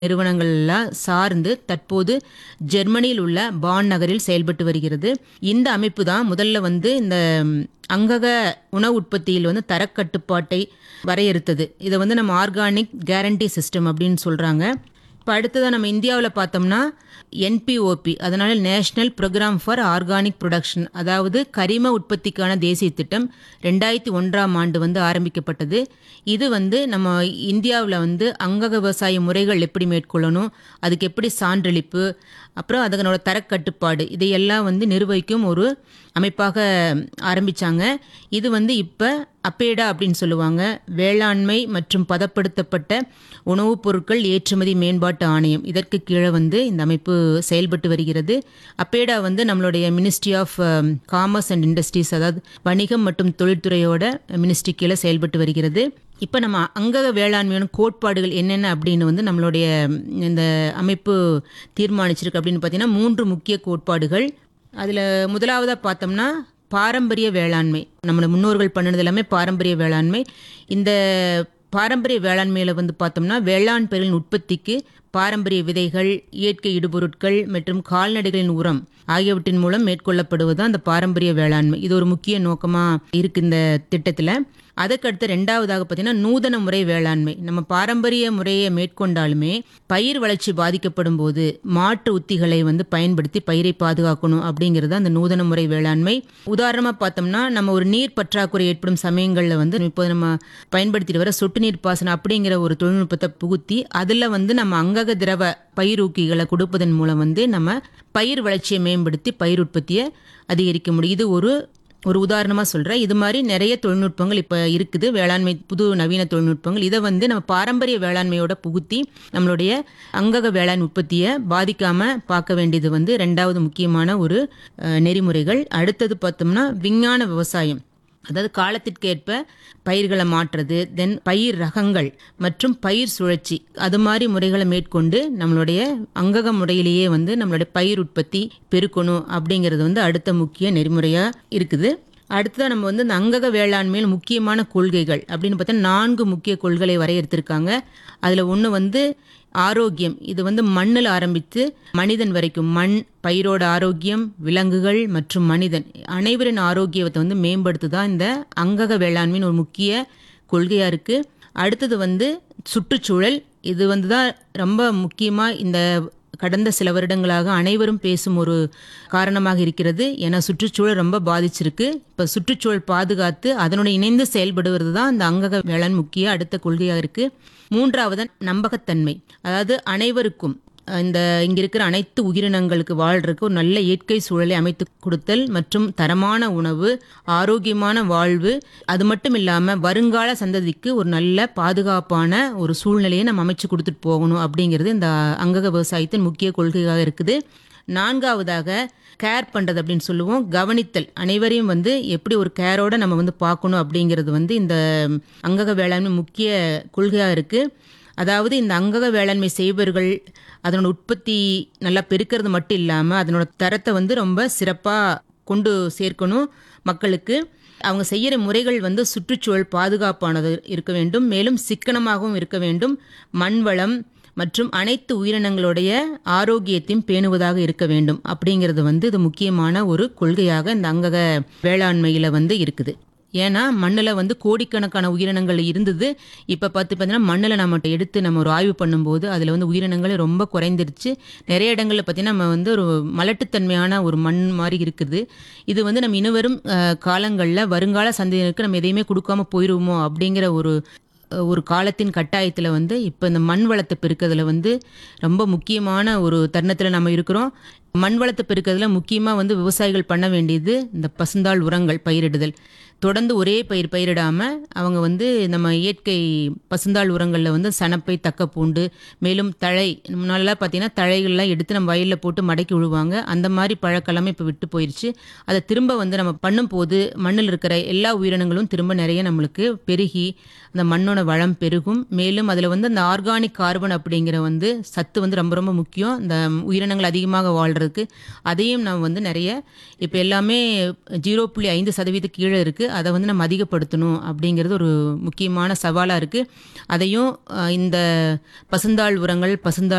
நிறுவனங்கள்லாம் சார்ந்து தற்போது ஜெர்மனியில் உள்ள பான் நகரில் செயல்பட்டு வருகிறது இந்த அமைப்பு தான் முதல்ல வந்து இந்த அங்கக உணவு உற்பத்தியில் வந்து தரக்கட்டுப்பாட்டை வரையறுத்தது இதை வந்து நம்ம ஆர்கானிக் கேரண்டி சிஸ்டம் அப்படின்னு சொல்கிறாங்க இப்போ அடுத்ததாக நம்ம இந்தியாவில் பார்த்தோம்னா என்பிஓபி அதனால national programme for organic production அதாவது கரிம உற்பத்திக்கான தேசிய திட்டம் ரெண்டாயிரத்தி ஒன்றாம் ஆண்டு வந்து ஆரம்பிக்கப்பட்டது இது வந்து நம்ம இந்தியாவில் வந்து அங்கக விவசாய முறைகள் எப்படி மேற்கொள்ளணும் அதுக்கு எப்படி சான்றளிப்பு அப்புறம் அதனோட தரக்கட்டுப்பாடு இதையெல்லாம் வந்து நிர்வகிக்கும் ஒரு அமைப்பாக ஆரம்பித்தாங்க இது வந்து இப்போ அப்பேடா அப்படின்னு சொல்லுவாங்க வேளாண்மை மற்றும் பதப்படுத்தப்பட்ட உணவுப் பொருட்கள் ஏற்றுமதி மேம்பாட்டு ஆணையம் இதற்கு கீழே வந்து இந்த அமைப்பு செயல்பட்டு வருகிறது அப்பேடா வந்து நம்மளுடைய ministry of commerce and industries அதாவது வணிகம் மற்றும் தொழில்துறையோட மினிஸ்ட்ரி கீழே செயல்பட்டு வருகிறது இப்போ நம்ம அங்கக வேளாண்மையான கோட்பாடுகள் என்னென்ன அப்படின்னு வந்து நம்மளுடைய இந்த அமைப்பு தீர்மானிச்சிருக்கு அப்படின்னு பார்த்தீங்கன்னா மூன்று முக்கிய கோட்பாடுகள் அதில் முதலாவதாக பார்த்தோம்னா பாரம்பரிய வேளாண்மை நம்மளோட முன்னோர்கள் பண்ணினது எல்லாமே பாரம்பரிய வேளாண்மை இந்த பாரம்பரிய வேளாண்மையில் வந்து பார்த்தோம்னா வேளாண் பொருளின் உற்பத்திக்கு பாரம்பரிய விதைகள் இயற்கை இடுபொருட்கள் மற்றும் கால்நடைகளின் உரம் ஆகியவற்றின் மூலம் மேற்கொள்ளப்படுவது தான் அந்த பாரம்பரிய வேளாண்மை இது ஒரு முக்கிய நோக்கமாக இருக்குது இந்த திட்டத்தில் அதுக்கடுத்து ரெண்டாவதாக பார்த்தீங்கன்னா நூதன முறை வேளாண்மை நம்ம பாரம்பரிய முறையை மேற்கொண்டாலுமே பயிர் வளர்ச்சி பாதிக்கப்படும் போது மாற்று உத்திகளை வந்து பயன்படுத்தி பயிரை பாதுகாக்கணும் அப்படிங்கிறது அந்த நூதன முறை வேளாண்மை உதாரணமாக பார்த்தோம்னா நம்ம ஒரு நீர் பற்றாக்குறை ஏற்படும் சமயங்களில் வந்து இப்போது நம்ம பயன்படுத்திட்டு வர சொட்டு நீர் பாசனம் அப்படிங்கிற ஒரு தொழில்நுட்பத்தை புகுத்தி அதில் வந்து நம்ம அங்கக திரவ பயிரூக்கிகளை கொடுப்பதன் மூலம் வந்து நம்ம பயிர் வளர்ச்சியை மேம்படுத்தி பயிர் உற்பத்தியை அதிகரிக்க முடியும் இது ஒரு ஒரு உதாரணமாக சொல்கிறேன் இது மாதிரி நிறைய தொழில்நுட்பங்கள் இப்போ இருக்குது வேளாண்மை புது நவீன தொழில்நுட்பங்கள் இதை வந்து நம்ம பாரம்பரிய வேளாண்மையோட புகுத்தி நம்மளுடைய அங்கக வேளாண் உற்பத்தியை பாதிக்காமல் பார்க்க வேண்டியது வந்து ரெண்டாவது முக்கியமான ஒரு அஹ், நெறிமுறைகள் அடுத்தது பார்த்தோம்னா விஞ்ஞான விவசாயம் அதாவது காலத்திற்கேற்ப பயிர்களை மாற்றுறது தென் பயிர் ரகங்கள் மற்றும் பயிர் சுழற்சி அது மாதிரி முறைகளை மேற்கொண்டு நம்மளுடைய அங்கக முறையிலேயே வந்து நம்மளுடைய பயிர் உற்பத்தி பெருக்கணும் அப்படிங்கிறது வந்து அடுத்த முக்கிய நெறிமுறையாக இருக்குது அடுத்ததாக நம்ம வந்து இந்த அங்கக வேளாண்மையில் முக்கியமான கொள்கைகள் அப்படின்னு பார்த்தா நான்கு முக்கிய கொள்கைகளை வரையறுத்திருக்காங்க அதில் ஒன்று வந்து ஆரோக்கியம் இது வந்து மண்ணில் ஆரம்பித்து மனிதன் வரைக்கும் மண் பயிரோட ஆரோக்கியம் விலங்குகள் மற்றும் மனிதன் அனைவரின் ஆரோக்கியத்தை வந்து மேம்படுத்துதான் இந்த அங்கக வேளாண்மையின் ஒரு முக்கிய கொள்கையாக இருக்குது அடுத்தது வந்து சுற்றுச்சூழல் இது வந்து தான் ரொம்ப முக்கியமாக இந்த கடந்த சில வருடங்களாக அனைவரும் பேசும் ஒரு காரணமாக இருக்கிறது ஏன்னா சுற்றுச்சூழல் ரொம்ப பாதிச்சிருக்கு இப்போ சுற்றுச்சூழல் பாதுகாத்து அதனுடன் இணைந்து செயல்படுவது தான் இந்த அங்கக வேளாண் முக்கிய அடுத்த கொள்கையாக இருக்குது மூன்றாவது நம்பகத்தன்மை அதாவது அனைவருக்கும் இந்த இங்க இருக்கிற அனைத்து உயிரினங்களுக்கு வாழ்றதுக்கு ஒரு நல்ல இயற்கை சூழலை அமைத்து கொடுத்தல் மற்றும் தரமான உணவு ஆரோக்கியமான வாழ்வு அது மட்டும் இல்லாம வருங்கால சந்ததிக்கு ஒரு நல்ல பாதுகாப்பான ஒரு சூழ்நிலையை நம்ம அமைச்சு கொடுத்துட்டு போகணும் அப்படிங்கிறது இந்த அங்கக விவசாயத்தின் முக்கிய கொள்கையாக இருக்குது நான்காவதாக கேர் பண்ணுறது அப்படின்னு சொல்லுவோம் கவனித்தல் அனைவரையும் வந்து எப்படி ஒரு கேரோட நம்ம வந்து பார்க்கணும் அப்படிங்கிறது வந்து இந்த அங்கக வேளாண்மை முக்கிய கொள்கையாக இருக்குது அதாவது இந்த அங்கக வேளாண்மை செய்பவர்கள் அதனோட உற்பத்தி நல்லா பெருக்கிறது மட்டும் இல்லாமல் அதனோட தரத்தை வந்து ரொம்ப சிறப்பாக கொண்டு சேர்க்கணும் மக்களுக்கு அவங்க செய்கிற முறைகள் வந்து சுற்றுச்சூழல் பாதுகாப்பானது இருக்க வேண்டும் மேலும் சிக்கனமாகவும் இருக்க வேண்டும் மண் வளம் மற்றும் அனைத்து உயிரினங்களுடைய ஆரோக்கியத்தையும் பேணுவதாக இருக்க வேண்டும் அப்படிங்கிறது வந்து இது முக்கியமான ஒரு கொள்கையாக இந்த அங்கக வேளாண்மையில் வந்து இருக்குது ஏன்னா மண்ணில் வந்து கோடிக்கணக்கான உயிரினங்கள் இருந்தது இப்போ பார்த்து பார்த்தீங்கன்னா மண்ணில் நம்ம எடுத்து நம்ம ஒரு ஆய்வு பண்ணும்போது அதில் வந்து உயிரினங்கள் ரொம்ப குறைந்துருச்சு நிறைய இடங்களில் பார்த்தீங்கன்னா நம்ம வந்து ஒரு மலட்டுத்தன்மையான ஒரு மண் மாதிரி இருக்குது இது வந்து நம்ம இனிவரும் காலங்களில் வருங்கால சந்ததியினருக்கு நம்ம எதையுமே கொடுக்காம போயிடுவோமோ அப்படிங்கிற ஒரு ஒரு காலத்தின் கட்டாயத்தில் வந்து இப்போ இந்த மண் வளத்தை பெருக்கிறதுல வந்து ரொம்ப முக்கியமான ஒரு தருணத்தில் நம்ம இருக்கிறோம் மண் வளத்தை பெருக்கிறதுல முக்கியமாக வந்து விவசாயிகள் பண்ண வேண்டியது இந்த பசுந்தாள் உரங்கள் பயிரிடுதல் தொடர்ந்து ஒரே பயிர் பயிரிடாமல் அவங்க வந்து நம்ம இயற்கை பசுந்தாள் உரங்களில் வந்து சனப்பை தக்கப்பூண்டு மேலும் தழை முன்னாலாம் பார்த்தீங்கன்னா தழைகள்லாம் எடுத்து நம்ம வயலில் போட்டு மடக்கி விழுவாங்க அந்த மாதிரி பழக்கெல்லாமே இப்போ விட்டு போயிடுச்சு அதை திரும்ப வந்து நம்ம பண்ணும்போது மண்ணில் இருக்கிற எல்லா உயிரினங்களும் திரும்ப நிறைய நம்மளுக்கு பெருகி அந்த மண்ணோட வளம் பெருகும் மேலும் அதில் வந்து அந்த ஆர்கானிக் கார்பன் அப்படிங்கிற வந்து சத்து வந்து ரொம்ப ரொம்ப முக்கியம் இந்த உயிரினங்கள் அதிகமாக வாழ்கிறதுக்கு அதையும் நம்ம வந்து நிறைய இப்போ எல்லாமே ஜீரோ புள்ளி ஐந்து சதவீத கீழே இருக்குது அதை வந்து நம்ம அதிகப்படுத்தணும் அப்படிங்கிறது ஒரு முக்கியமான சவாலாக இருக்குது அதையும் அஹ், இந்த பசுந்தாள் உரங்கள் பசுந்தாள்